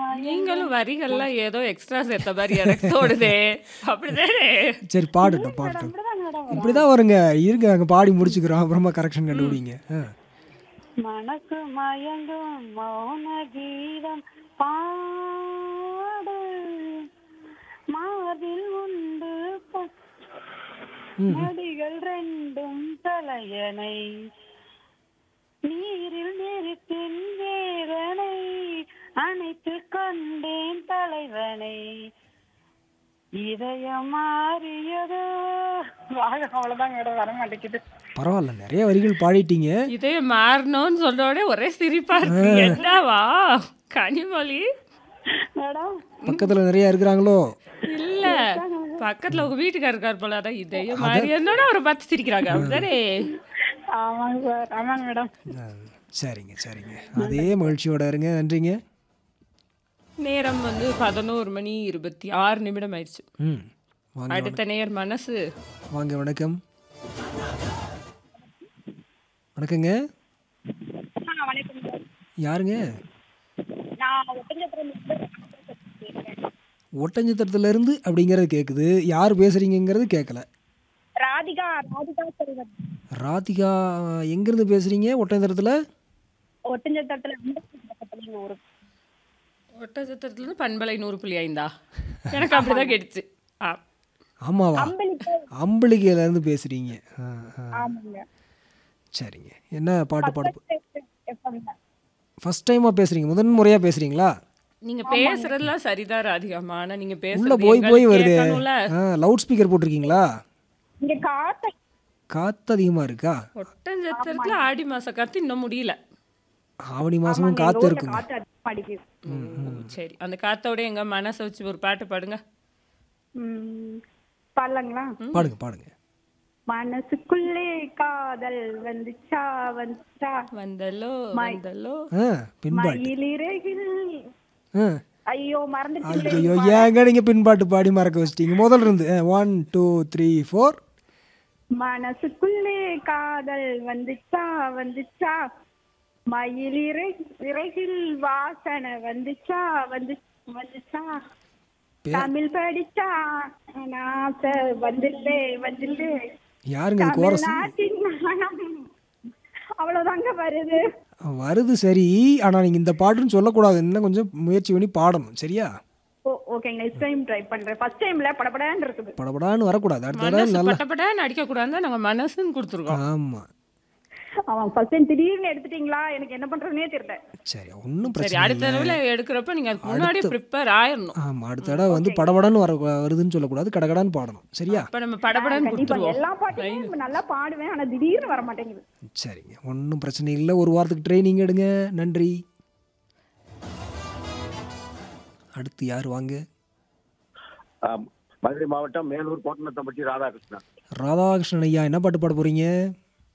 நீங்களும் வரிகள்லாம் ஏதோ எக்ஸ்ட்ரா சேர்த்த மாதிரி எனக்கு தோணுதே அப்படிதானே சரி பாடட்டும் பாடட்டும் அப்படிதான் மேடம் இப்படிதான் வருங்க இருங்க அங்கே பாடி முடிச்சுக்கிறோம் அப்புறமா கரெக்ஷன் கண்டுபிடிங்க ஆ மனசு மயங்கும் மௌன கீதம் பாடு மார்பில் உண்டு ப- நதிகள் ரெண்டும் தலையணை நீரில் நெருப்பின் வேதனை அணைத்து கொண்டேன் தலைவனை இதயம் மாறியதோ வாங்க அவ்வளவுதான் மேடம் வர மாட்டேங்குது பரவாயில்ல நிறைய வரிகள் பாடிட்டீங்க இதே மாறணும்னு சொன்ன உடனே ஒரே சிரிப்பா இருக்கு என்னவா கனிமொழி மேடம் பக்கத்தில் நிறைய இருக்கிறாங்களோ இல்ல பக்கத்துல உங்க வீட்டுக்காரர் இருக்கார் போல அதான் இதையும் மாறி இருந்தோட அவரை பார்த்து சிரிக்கிறாங்க அப்படிதானே ஆமாங்க சார் ஆமாங்க மேடம் ஆ, சரிங்க சரிங்க அதே மகிழ்ச்சியோட இருங்க நன்றிங்க நேரம் வந்து பதினோரு மணி இருபத்தி ஆறு நிமிடம் ஆயிடுச்சு ம் வாங்க அடுத்த நேர் மனசு வாங்க வணக்கம் வணக்கங்க வணக்கம் சார் யாருங்க நான் ஒட்டஞ்சத்திரம் ஒட்டஞ்சத்திரத்துல இருந்து அப்படிங்கிறது கேட்குது யார் பேசுறீங்கங்கிறது கேட்கல ராதிகா ராதிகா செல்வன் ராதிகா எங்கேருந்து பேசுறீங்க ஒட்டஞ்சத்திரத்தில் ஒட்டஞ்சத்திரத்துல பக்கத்துல ஒரு ஒட்டச்சத்திரத்துல இருந்து பண்பலை நூறு புள்ளி ஐந்தா எனக்கு அப்படிதான் கேட்டுச்சு ஆ ஆமாவா அம்பளிக்கா அம்பளிகையில இருந்து பேசுறீங்க ஆ, ஆ. ஆமாங்க சரிங்க என்ன பாட்டு பாட எப்பங்க ஃபர்ஸ்ட் டைமாக பேசுறீங்க முதன் முறையாக பேசுறீங்களா நீங்க பேசுறதுலாம் சரிதான் ராதிகாமா ஆனா நீங்க உள்ள பேசுறது போய் போய் எங்களுக்கு வருது கேட்கணும்ல லவுட் ஸ்பீக்கர் போட்டிருக்கீங்களா இங்க காத்த காற்று அதிகமாக இருக்கா ஒட்டஞ்சத்திரத்துல ஆடி மாச காத்து இன்னும் முடியல ஆவணி மாதமும் காற்று இருக்குங்க காத்து அதிகமா அடிக்குது ஓ, சரி அந்த காத்தோட எங்க மனசை வச்சு ஒரு பாட்டு பாடுங்க ம், பாடலாங்களா பாடுங்க பாடுங்க மனசுக்குள்ளே காதல் வந்துச்சா வந்துச்சா வந்தல்லோ வந்தல்லோ ஆ பின்பாட்டு மயிலிறகில் ஆ ஐயோ மறந்துட்டு ஐயோ ஏங்க நீங்கள் பின்பாட்டு பாடி மறக்க வச்சிட்டீங்க முதல்ல இருந்து ஒன் டூ த்ரீ ஃபோர் மனசுக்குள்ளே காதல் வந்துச்சா வந்துச்சா மயிலிறை இறகில் வாசனை வந்துச்சா வந்து வந்துச்சா தமிழ் படிச்சா ஆசை வந்துட்டே வந்துட்டே யாருங்க இது கோரஸ் தமிழ்நாட்டின் மனம் அவ்வளவுதாங்க வருது வருது சரி ஆனால் நீங்கள் இந்த பாட்டுன்னு சொல்லக்கூடாது இன்னும் கொஞ்சம் முயற்சி பண்ணி பாடணும் சரியா ஓ ஓகேங்க நெக்ஸ்ட் டைம் ட்ரை பண்றேன் ஃபர்ஸ்ட் டைம்ல படபடன்னு இருக்குது படபடான்னு வரக்கூடாது அடுத்த தடவை மனசு நல்லா பட்டப்பட்ட அடிக்க கூடாது நாங்க மனசுன்னு கொடுத்துருக்கோம் ஆமாம் அவன் ஃபர்ஸ்ட் டைம் திடீர்னு எடுத்துட்டீங்களா எனக்கு என்ன பண்றதுனே தெரியல சரி ஒன்றும் சரி பிரச்சனை அடுத்த தடவை எடுக்கிறப்ப நீங்க அதுக்கு முன்னாடி ப்ரிப்பேர் ஆயிரணும் ஆமாம் அடுத்த தடவை வந்து படபடன்னு வர வருதுன்னு சொல்லக்கூடாது கடகடான்னு பாடணும் சரியா அப்ப நம்ம படபடன்னு கண்டிப்பா கொடுத்துருவோம் எல்லா பாட்டுமே நல்லா பாடுவேன் ஆனா திடீர்னு வர மாட்டேங்குது சரிங்க ஒன்றும் பிரச்சனை இல்லை ஒரு வாரத்துக்கு ட்ரைனிங் எடுங்க நன்றி அடுத்து யார் வாங்க ஆம். மதுரை மாவட்டம் மேலூர் கோட்டநத்தம்பட்டி ராதாகிருஷ்ணன் ராதாகிருஷ்ணன் ஐயா என்ன பாட்டு பாட போறீங்க